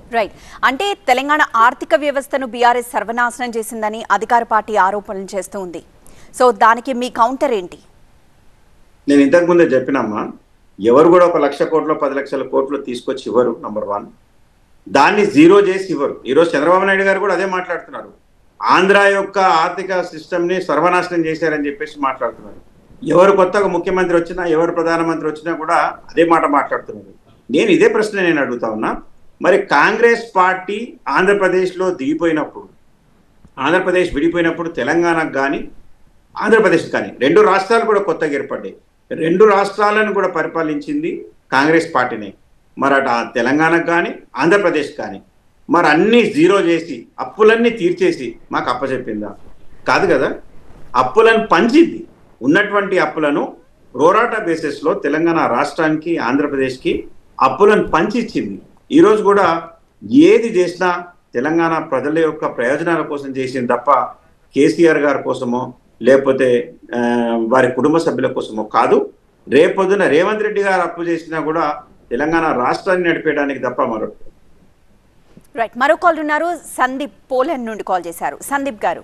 Right అంటే తెలంగాణ ఆర్థిక వ్యవస్థను బీఆర్ఎస్ సర్వనాశనం చేసిందని అధికార పార్టీ ఆరోపణలు చేస్తూ ఉంది సో దానికి మీ కౌంటర్ ఏంటి నేను ఇంతకు ముందే చెప్పినమ్మా ఎవరు కూడా ఒక లక్ష కోట్లు పది లక్షల కోట్లు తీసుకొచ్చి ఇవ్వరు నంబర్ వన్ దాన్ని జీరో చేసి ఇవ్వరు ఈరోజు చంద్రబాబు నాయుడు గారు కూడా అదే మాట్లాడుతున్నారు ఆంధ్ర యొక్క ఆర్థిక సిస్టమ్ ని సర్వనాశనం చేశారని చెప్పేసి మాట్లాడుతున్నారు ఎవరు కొత్తగా ముఖ్యమంత్రి వచ్చినా ఎవరు ప్రధానమంత్రి వచ్చినా కూడా అదే మాట మాట్లాడుతున్నారు నేను ఇదే ప్రశ్న నేను అడుగుతా ఉన్నా మరి కాంగ్రెస్ పార్టీ ఆంధ్రప్రదేశ్లో దిగిపోయినప్పుడు ఆంధ్రప్రదేశ్ విడిపోయినప్పుడు తెలంగాణకు కానీ ఆంధ్రప్రదేశ్ కానీ రెండు రాష్ట్రాలు కూడా కొత్తగా ఏర్పడ్డాయి రెండు రాష్ట్రాలను కూడా పరిపాలించింది కాంగ్రెస్ పార్టీనే మరి అటు ఆ తెలంగాణకు కానీ ఆంధ్రప్రదేశ్ కానీ మరి అన్ని జీరో చేసి అప్పులన్నీ తీర్చేసి మాకు అప్పచెప్పిందా కాదు కదా అప్పులను పంచింది ఉన్నటువంటి అప్పులను రోరాటా బేసిస్లో తెలంగాణ రాష్ట్రానికి ఆంధ్రప్రదేశ్కి అప్పులను పంచి ఇచ్చింది ఈరోజు కూడా ఏది చేసినా తెలంగాణ ప్రజల యొక్క ప్రయోజనాల కోసం చేసింది తప్ప కేసీఆర్ గారి కోసమో లేకపోతే ఆ, వారి కుటుంబ సభ్యుల కోసమో కాదు రేపొద్దున రేవంత్ రెడ్డి గారు అప్పు చేసినా కూడా తెలంగాణ రాష్ట్రాన్ని నడిపేయడానికి తప్ప మరొకటి రైట్ మరో కాల్ ఉన్నారు సందీప్ పోలన్ నుండి కాల్ చేశారు సందీప్ గారు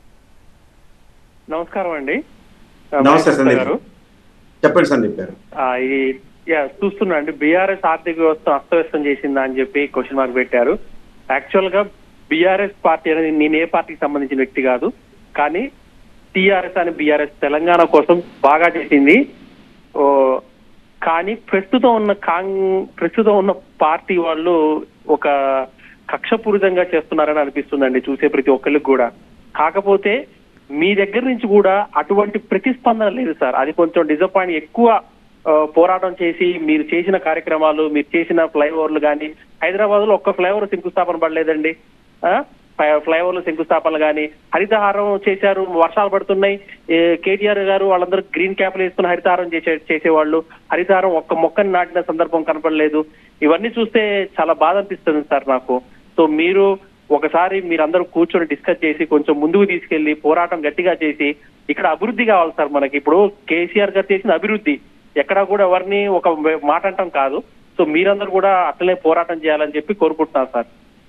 నమస్కారం అండి నమస్తే మహేష్ సందీప్ గారు చెప్పండి సందీప్ గారు ఆ, ఈ యా, చూస్తున్నా అండి బీఆర్ఎస్ ఆర్థిక వ్యవస్థ అస్తవ్యస్తం చేసిందా అని చెప్పి క్వశ్చన్ మార్క్ పెట్టారు యాక్చువల్ గా బీఆర్ఎస్ పార్టీ అనేది నేను ఏ పార్టీకి సంబంధించిన వ్యక్తి కాదు కానీ టీఆర్ఎస్ అని బీఆర్ఎస్ తెలంగాణ కోసం బాగా చేసింది ఓ, కానీ ప్రస్తుతం ఉన్న కాంగ్ ప్రస్తుతం ఉన్న పార్టీ వాళ్ళు ఒక కక్షపూరితంగా చేస్తున్నారని అనిపిస్తుందండి చూసే ప్రతి ఒక్కరికి కూడా కాకపోతే మీ దగ్గర నుంచి కూడా అటువంటి ప్రతిస్పందన లేదు సార్ అది కొంచెం డిసప్పాయింట్ ఎక్కువ ఆ, పోరాటం చేసి మీరు చేసిన కార్యక్రమాలు మీరు చేసిన ఫ్లైఓవర్లు కానీ హైదరాబాద్ లో ఒక్క ఫ్లైఓవర్ శంకుస్థాపన పడలేదండి ఆ? ఫ్లై- ఫ్లైఓవర్లు శంకుస్థాపనలు కానీ హరితహారం చేశారు వర్షాలు పడుతున్నాయి ఏ, కేటీఆర్ గారు వాళ్ళందరూ గ్రీన్ క్యాప్లు వేసుకుని హరితహారం చేసే చేసేవాళ్ళు హరితహారం ఒక్క మొక్కని నాటిన సందర్భం కనపడలేదు ఇవన్నీ చూస్తే చాలా బాధ అనిపిస్తుంది సార్ నాకు సో మీరు ఒకసారి మీరందరూ కూర్చొని డిస్కస్ చేసి కొంచెం ముందుకు తీసుకెళ్లి పోరాటం గట్టిగా చేసి ఇక్కడ అభివృద్ధి కావాలి సార్ మనకి ఇప్పుడు కేసీఆర్ గారు చేసిన అభివృద్ధి ఎక్కడా కూడా ఎవరిని ఒక మాట అంటాం కాదు సో మీరందరూ కూడా అట్లనే పోరాటం చేయాలని చెప్పి కోరుకుంటున్నాను సార్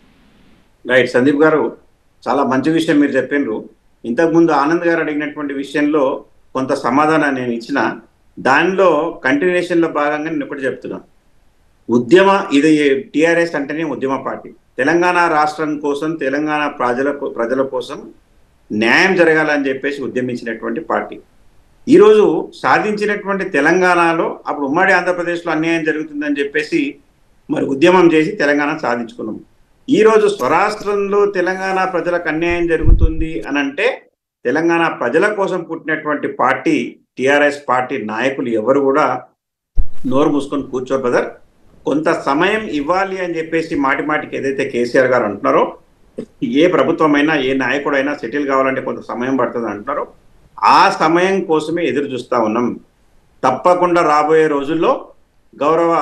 రైట్ సందీప్ గారు చాలా మంచి విషయం మీరు చెప్పిండ్రు ఇంతకుముందు ఆనంద్ గారు అడిగినటువంటి విషయంలో కొంత సమాధానం నేను ఇచ్చిన దానిలో కంటిన్యూషన్ లో భాగంగా నేను ఒకటి చెప్తున్నా ఉద్యమ ఇది టిఆర్ఎస్ అంటేనే ఉద్యమ పార్టీ తెలంగాణ రాష్ట్రం కోసం తెలంగాణ ప్రజల ప్రజల కోసం న్యాయం జరగాలని చెప్పేసి ఉద్యమించినటువంటి పార్టీ ఈరోజు సాధించినటువంటి తెలంగాణలో అప్పుడు ఉమ్మడి ఆంధ్రప్రదేశ్లో అన్యాయం జరుగుతుందని చెప్పేసి మరి ఉద్యమం చేసి తెలంగాణ సాధించుకున్నాం ఈ రోజు స్వరాష్ట్రంలో తెలంగాణ ప్రజలకు అన్యాయం జరుగుతుంది అని అంటే తెలంగాణ ప్రజల కోసం పుట్టినటువంటి పార్టీ టిఆర్ఎస్ పార్టీ నాయకులు ఎవరు కూడా నోరు మూసుకొని కూర్చో బ్రదర్ కొంత సమయం ఇవ్వాలి అని చెప్పేసి మాటి మాటికి ఏదైతే కేసీఆర్ గారు అంటున్నారో ఏ ప్రభుత్వమైనా ఏ నాయకుడైనా సెటిల్ కావాలంటే కొంత సమయం పడుతుంది అంటున్నారో ఆ సమయం కోసమే ఎదురు చూస్తా ఉన్నాం తప్పకుండా రాబోయే రోజుల్లో గౌరవ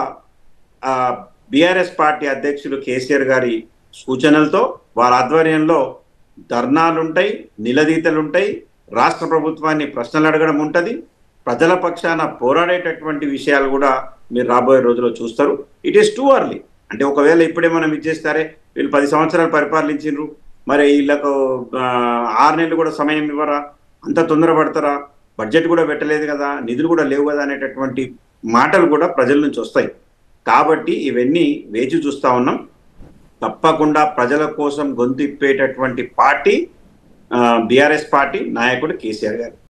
బీఆర్ఎస్ పార్టీ అధ్యక్షులు కేసీఆర్ గారి సూచనలతో వారి ఆధ్వర్యంలో ధర్నాలుంటాయి నిలదీతలుంటాయి రాష్ట్ర ప్రభుత్వాన్ని ప్రశ్నలు అడగడం ఉంటుంది ప్రజల పక్షాన పోరాడేటటువంటి విషయాలు కూడా మీరు రాబోయే రోజుల్లో చూస్తారు ఇట్ ఈస్ టూ అర్లీ అంటే ఒకవేళ ఇప్పుడే మనం ఇచ్చేస్తారే వీళ్ళు పది సంవత్సరాలు పరిపాలించిండ్రు మరి వీళ్ళకు ఆ, ఆరు నెలలు కూడా సమయం ఇవ్వరా అంత తొందరపడతారా బడ్జెట్ కూడా పెట్టలేదు కదా నిధులు కూడా లేవు కదా అనేటటువంటి మాటలు కూడా ప్రజల నుంచి వస్తాయి కాబట్టి ఇవన్నీ వేచి చూస్తా ఉన్నాం తప్పకుండా ప్రజల కోసం గొంతు ఇప్పేటటువంటి పార్టీ బీఆర్ఎస్ పార్టీ నాయకుడు కేసీఆర్ గారు